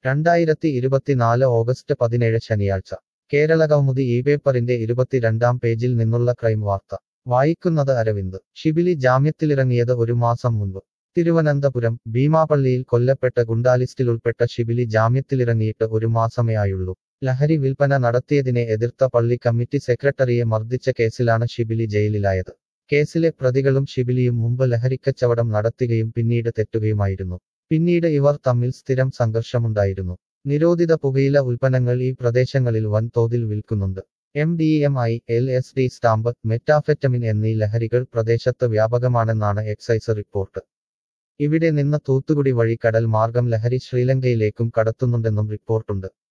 രണ്ടായിരത്തി ഇരുപത്തിനാല് ഓഗസ്റ്റ് പതിനേഴ് ശനിയാഴ്ച കേരളകൗമുദി ഈ പേപ്പറിന്റെ ഇരുപത്തിരണ്ടാം പേജിൽ നിന്നുള്ള ക്രൈം വാർത്ത വായിക്കുന്നത് അരവിന്ദ് ഷിബിലി ജാമ്യത്തിലിറങ്ങിയത് ഒരു മാസം മുൻപ് തിരുവനന്തപുരം ഭീമാപള്ളിയിൽ കൊല്ലപ്പെട്ട ഗുണ്ടാലിസ്റ്റിലുൾപ്പെട്ട ഷിബിലി ജാമ്യത്തിലിറങ്ങിയിട്ട് ഒരു മാസമേ ആയുള്ളൂ ലഹരി വിൽപ്പന നടത്തിയതിനെ എതിർത്ത പള്ളി കമ്മിറ്റി സെക്രട്ടറിയെ മർദ്ദിച്ച കേസിലാണ് ഷിബിലി ജയിലിലായത് കേസിലെ പ്രതികളും ഷിബിലിയും മുമ്പ് ലഹരിക്കച്ചവടം നടത്തുകയും പിന്നീട് തെറ്റുകയുമായിരുന്നു പിന്നീട് ഇവർ തമ്മിൽ സ്ഥിരം സംഘർഷമുണ്ടായിരുന്നു നിരോധിത പുകയില ഉൽപ്പന്നങ്ങൾ ഈ പ്രദേശങ്ങളിൽ വൻതോതിൽ വിൽക്കുന്നുണ്ട് M D M I L S D stamp methamphetamine എന്നീ ലഹരികൾ പ്രദേശത്ത് വ്യാപകമാണെന്നാണ് എക്സൈസ് റിപ്പോർട്ട് ഇവിടെ നിന്ന് തൂത്തുകുടി വഴി കടൽ മാർഗം ലഹരി ശ്രീലങ്കയിലേക്കും കടത്തുന്നുണ്ടെന്നും റിപ്പോർട്ടുണ്ട്